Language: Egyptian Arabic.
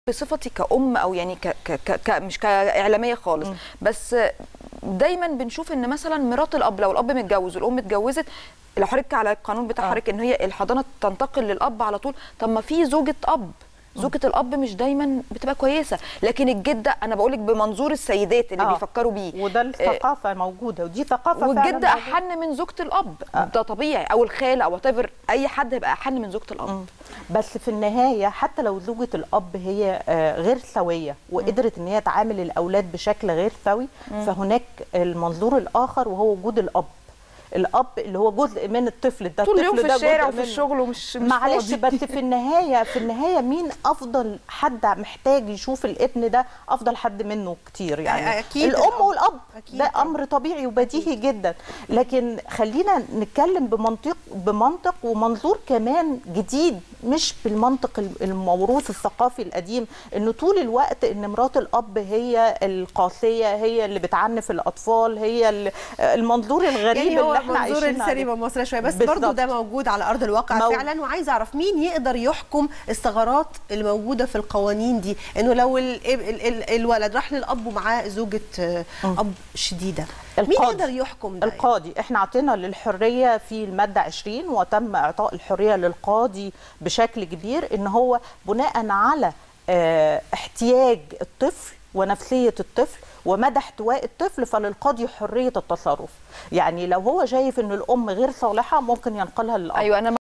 بصفتي كأم او يعني ك ك ك ك مش كاعلاميه خالص بس دايما بنشوف ان مثلا مرات الاب لو الاب متجوز والام اتجوزت لو حضرتك على القانون بتاع آه. حضرتك ان هي الحضانه تنتقل للاب على طول طب ما في زوجة اب زوجة الاب مش دايما بتبقى كويسه لكن الجده انا بقول لك بمنظور السيدات اللي آه. بيفكروا بيه وده الثقافه موجوده ودي ثقافه فعلا والجده موجودة. احن من زوجة الاب ده طبيعي او الخاله او whatever اي حد هيبقى احن من زوجة الاب بس في النهايه حتى لو زوجة الاب هي آه، غير سويه وقدرت ان هي تعامل الاولاد بشكل غير سوي فهناك المنظور الاخر وهو وجود الاب الاب اللي هو جزء من الطفل ده طول اليوم الطفل في ده الشارع جزء وفي منه. الشغل ومش مش معلش فاضي. بس في النهايه في النهايه مين افضل حد محتاج يشوف الابن ده افضل حد منه كتير يعني أكيد الام الأب. والاب أكيد ده طبعاً. امر طبيعي وبديهي جدا لكن خلينا نتكلم بمنطق بمنطق ومنظور كمان جديد مش بالمنطق الم- الموروث الثقافي القديم انه طول الوقت ان مرات الاب هي القاسيه هي اللي بتعنف الاطفال هي ال- المنظور الغريب يعني هو اللي احنا منظور عايشين عليه السينما المصريه شويه بس بالظبط. برضو ده موجود على ارض الواقع مو- فعلا وعايزه اعرف مين يقدر يحكم الثغرات اللي موجوده في القوانين دي انه لو ال ال ال الولد راح للاب ومعاه زوجه آه، اب شديده مين القاضي. يقدر يحكم ده القاضي احنا اعطينا للحريه في الماده 20 وتم اعطاء الحريه للقاضي بشكل كبير ان هو بناء على اه احتياج الطفل ونفسيه الطفل ومدى احتواء الطفل فللقاضي حريه التصرف يعني لو هو شايف ان الام غير صالحه ممكن ينقلها للاب ايوه انا